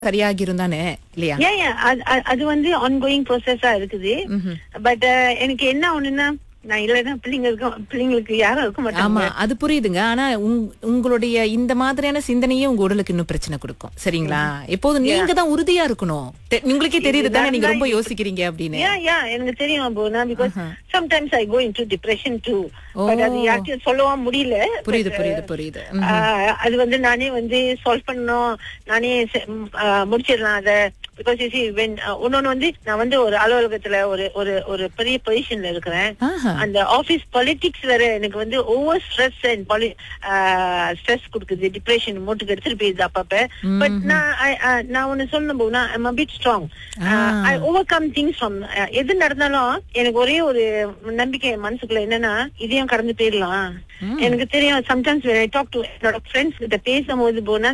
சரியாகிரும் தானே இல்லையா ஏன் ஏன் அது- அது- அது வந்து ஆன்கோயிங் ப்ரோசஸா இருக்குது ம்ஹும். பட் எனக்கு என்ன ஒண்ணுன்னா நான் இல்லைன்னா பிள்ளைங்களுக்கு பிள்ளைங்களுக்கு யாரும் இருக்க மாட்டாங்க ஆமா அது புரியுதுங்க ஆனா உங்- உங்களுடைய இந்த மாதிரியான சிந்தனையே உங்க உடலுக்கு இன்னும் பிரச்சனை கொடுக்கும் சரிங்களா எப்போதும் நீங்க தான் உறுதியா இருக்கணும் தெ- உங்களுக்கே தெரியுது தானே நீங்க ரொம்ப யோசிக்கிறீங்க அப்படின்னு யா யா எனக்கு தெரியும் போனா because sometimes I go into depression too oh. But அது யார்ட்டையும் சொல்லவும் முடியல புரியுது புரியுது புரியுது ம். ஆஹ் அது வந்து நானே வந்து சால்வ் பண்ணணும் நானே செ- ம், ஆஹ் முடிச்சிடலாம் அத பிகாஸ் யூ வென் இன்னொன்னு வந்து நான் வந்து ஒரு அலுவலகத்துல ஒரு ஒரு ஒரு பெரிய பொசிஷன்ல இருக்கிறேன் ஆஹா. அந்த ஆபீஸ் பாலிடிக்ஸ் வேற எனக்கு வந்து over stress and poly stress கொடுக்குது டிப்ரெஷன் மூட்டுக்கு எடுத்துட்டு போயிருது அப்பப்ப பட் நான் I- I- நான் ஒண்ணு சொல்லணும் போனா I'm a bit strong I overcome things from எது நடந்தாலும் எனக்கு ஒரே ஒரு நம்பிக்கை என் மனசுக்குள்ள என்னன்னா இதையும் கடந்து போயிடலாம் எனக்கு தெரியும் சம்டைம்ஸ் ஐ டாக் டு என்னோட ஃப்ரெண்ட்ஸ் கிட்ட பேசும்போது போனா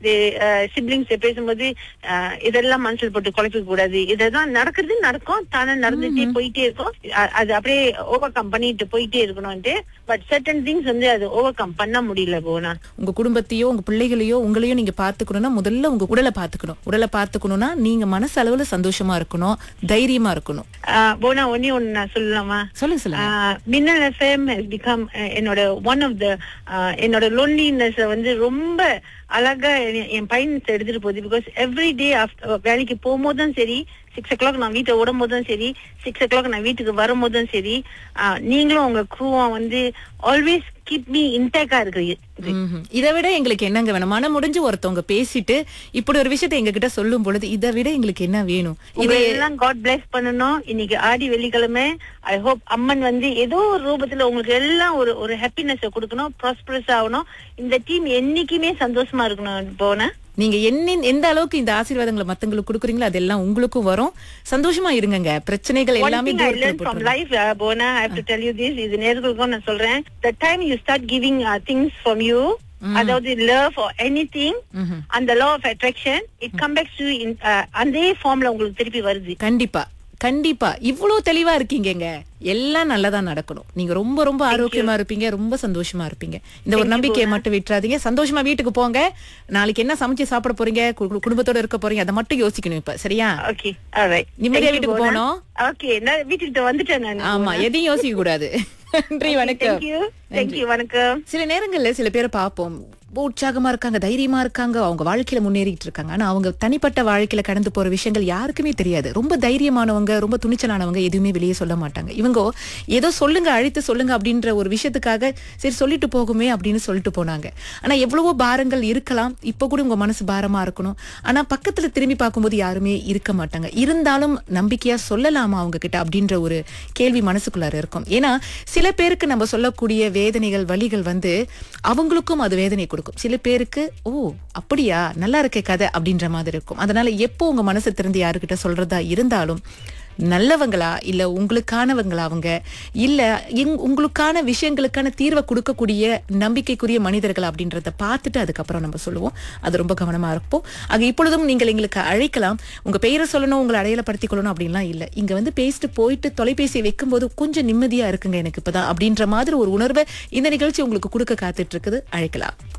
சிப்ளிங்ஸ் பேசும்போது அஹ், இதெல்லாம் மனசுல போட்டு குழப்பிக்க கூடாது இதெல்லாம் நடக்கிறது நடக்கும் தானே நடந்துட்டே போயிட்டே இருக்கும் அ- அது அப்படியே ஓவர் கம் பண்ணிட்டு போயிட்டே இருக்கணும்ட்டு பட் சர்டன் திங்ஸ் வந்து அது ஓவர் கம் பண்ண முடியல போனா உங்க குடும்பத்தையோ உங்க பிள்ளைகளையோ உங்களையும் நீங்க பாத்துக்கணும்னா முதல்ல உங்க உடலை பாத்துக்கணும் உடலை பாத்துக்கணும்னா நீங்க மனசு அளவுல சந்தோஷமா இருக்கணும் தைரியமா இருக்கணும் அஹ், போனா ஒன்னே ஒண்ணு நான் சொல்லலாமா சொல்லுங்க சொல்லுங்க மின்னல் எஃப்எம் ஹஸ் பிகம் என்னோட ஒன் ஆஃப் த என்னோட லோன்லினஸ் வந்து ரொம்ப அழகா என் என் பையன் எடுத்துட்டு போகுது பிகாஸ் எவ்ரி டே வேலைக்கு போகும்போதும் சரி சிக்ஸ் ஓ கிளாக் நான் வீட்டை ஓடும் போதும் சரி சிக்ஸ் ஓ கிளாக் நான் வீட்டுக்கு வரும்போதும் சரி ஆஹ், நீங்களும் உங்க குரூவும் வந்து ஆல்வேஸ் கீப் மீ இன்டேக்கா இருக்கு ம்ஹும். இதை விட எங்களுக்கு என்னங்க வேணும் மனம் முடிஞ்சு ஒருத்தவங்க பேசிட்டு இப்படி ஒரு விஷயத்தை எங்க கிட்ட சொல்லும் பொழுது இதை விட எங்களுக்கு என்ன வேணும் உங்களை எல்லாம் காட் பிளஸ் பண்ணணும் இன்னைக்கு ஆடி வெள்ளிக்கிழமை ஐ ஹோப் அம்மன் வந்து ஏதோ ஒரு ரூபத்துல உங்களுக்கு எல்லாம் ஒரு ஒரு ஹாப்பினஸ் கொடுக்கணும் ப்ராஸ்பரஸ் ஆகணும் இந்த டீம் என்னைக்குமே சந்தோஷமா இருக்கணும் போன நீங்க என்ன எந்த அளவுக்கு இந்த ஆசீர்வாதங்களை மத்தவங்களுக்கு கொடுக்குறீங்களோ அதெல்லாம் உங்களுக்கும் வரும் சந்தோஷமா இருங்கங்க பிரச்சனைகள் One எல்லாமே thing I தூரத்துல learned from போட்டுருங்க. life, uh, Bona, I have to tell you this, இது நேர்களுக்கும் நான் சொல்றேன் the time you start giving uh, things from you அதாவது love or anything ம்ஹும். அந்த law of attraction it come back to you in uh, அதே ஃபார்ம்ல உங்களுக்கு திருப்பி வருது கண்டிப்பா கண்டிப்பா இவ்வளவு தெளிவா இருக்கீங்கங்க எல்லாம் நல்லதா நடக்கணும் நீங்க ரொம்ப ரொம்ப ஆரோக்கியமா இருப்பீங்க ரொம்ப சந்தோஷமா இருப்பீங்க இந்த ஒரு நம்பிக்கையை மட்டும் விட்டுறாதீங்க சந்தோஷமா வீட்டுக்கு போங்க நாளைக்கு என்ன சமைச்சு சாப்பிட போறீங்க கு- குடும்பத்தோட இருக்க போறீங்க அதை மட்டும் யோசிக்கணும் இப்ப சரியா ஓகே alright நிம்மதியா Thank you, வீட்டுக்கு Bona. போகணும். okay நான் வீட்டுக்கிட்ட வந்துட்டேன் நான் ஆமா எதையும் யோசிக்க கூடாது நன்றி வணக்கம் தேங்க் யூ தேங்க் யூ வணக்கம் சில நேரங்கள்ல சில பேரை பார்ப்போம் ரொம்ப உற்சாகமா இருக்காங்க தைரியமா இருக்காங்க அவங்க வாழ்க்கையில முன்னேறிட்டு இருக்காங்க ஆனா அவங்க தனிப்பட்ட வாழ்க்கையில கடந்து போற விஷயங்கள் யாருக்குமே தெரியாது ரொம்ப தைரியமானவங்க ரொம்ப துணிச்சலானவங்க எதுவுமே வெளியே சொல்ல மாட்டாங்க இவங்க ஏதோ சொல்லுங்க அழைத்து சொல்லுங்க அப்படின்ற ஒரு விஷயத்துக்காக சரி சொல்லிட்டு போகுமே அப்படின்னு சொல்லிட்டு போனாங்க ஆனா எவ்வளவோ பாரங்கள் இருக்கலாம் இப்ப கூட உங்க மனசு பாரமா இருக்கணும் ஆனா பக்கத்துல திரும்பி பார்க்கும்போது யாருமே இருக்க மாட்டாங்க இருந்தாலும் நம்பிக்கையா சொல்லலாமா அவங்க கிட்ட அப்படின்ற ஒரு கேள்வி மனசுக்குள்ளார இருக்கும் ஏன்னா சில பேருக்கு நம்ம சொல்லக்கூடிய வேதனைகள் வலிகள் வந்து அவங்களுக்கும் அது வேதனை கொடுக்கும் சில பேருக்கு ஓ அப்படியா நல்லா இருக்கே கதை அப்படின்ற மாதிரி இருக்கும் அதனால எப்போ உங்க மனசை திறந்து யாருக்கிட்ட சொல்றதா இருந்தாலும் நல்லவங்களா இல்ல உங்களுக்கானவங்களா அவங்க இல்ல எங்- உங்களுக்கான விஷயங்களுக்கான தீர்வை கொடுக்கக்கூடிய நம்பிக்கைக்குரிய மனிதர்கள் அப்படின்றத பார்த்துட்டு அதுக்கப்புறம் நம்ம சொல்லுவோம் அது ரொம்ப கவனமா இருப்போம் ஆக இப்பொழுதும் நீங்கள் எங்களுக்கு அழைக்கலாம் உங்க பெயரை சொல்லணும் உங்களை அடையாளப்படுத்திக் கொள்ளணும் அப்படின்லாம் இல்ல இங்க வந்து பேசிட்டு போயிட்டு தொலைபேசியை வைக்கும்போது கொஞ்சம் நிம்மதியா இருக்குங்க எனக்கு இப்பதான் அப்படின்ற மாதிரி ஒரு உணர்வை இந்த நிகழ்ச்சி உங்களுக்கு கொடுக்க காத்துட்டு இருக்குது அழைக்கலாம்